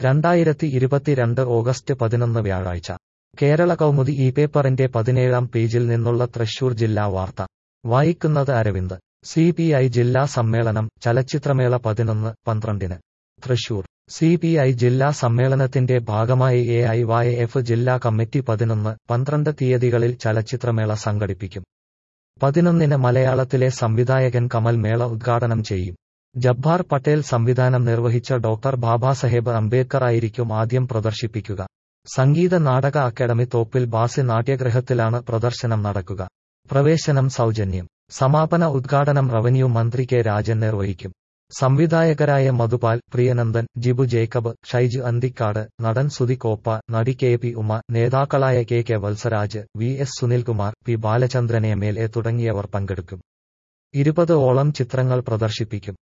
രണ്ടായിരത്തി ഇരുപത്തിരണ്ട് ഓഗസ്റ്റ് പതിനൊന്ന് വ്യാഴാഴ്ച കേരള കൗമുദി ഈ പേപ്പറിന്റെ പതിനേഴാം പേജിൽ നിന്നുള്ള തൃശൂർ ജില്ലാ വാർത്ത വായിക്കുന്നത് അരവിന്ദ് സി പി ഐ ജില്ലാ സമ്മേളനം ചലച്ചിത്രമേള പതിനൊന്ന് പന്ത്രണ്ടിന് തൃശൂർ സി പി ഐ ജില്ലാ സമ്മേളനത്തിന്റെ ഭാഗമായി എ ഐ വൈ എഫ് ജില്ലാ കമ്മിറ്റി പതിനൊന്ന് പന്ത്രണ്ട് തീയതികളിൽ ചലച്ചിത്രമേള സംഘടിപ്പിക്കും പതിനൊന്നിന് മലയാളത്തിലെ സംവിധായകൻ കമൽ മേള ഉദ്ഘാടനം ചെയ്യും ജബ്ബാർ പട്ടേൽ സംവിധാനം നിർവഹിച്ച ഡോക്ടർ ബാബാസാഹേബ് അംബേദ്കർ ആയിരിക്കും ആദ്യം പ്രദർശിപ്പിക്കുക സംഗീത നാടക അക്കാദമി തോപ്പിൽ ബാസി നാട്യഗൃഹത്തിലാണ് പ്രദർശനം നടക്കുക പ്രവേശനം സൗജന്യം സമാപന ഉദ്ഘാടനം റവന്യൂ മന്ത്രി കെ രാജൻ നിർവഹിക്കും സംവിധായകരായ മധുപാൽ പ്രിയനന്ദൻ ജിബു ജേക്കബ് ഷൈജു അന്തിക്കാട് നടൻ സുധി കോപ്പ നടി കെ പി ഉമ നേതാക്കളായ K K Valsaraj V S Sunilkumar P Balachandran M L A തുടങ്ങിയവർ പങ്കെടുക്കും ഇരുപത് ഓളം ചിത്രങ്ങൾ പ്രദർശിപ്പിക്കും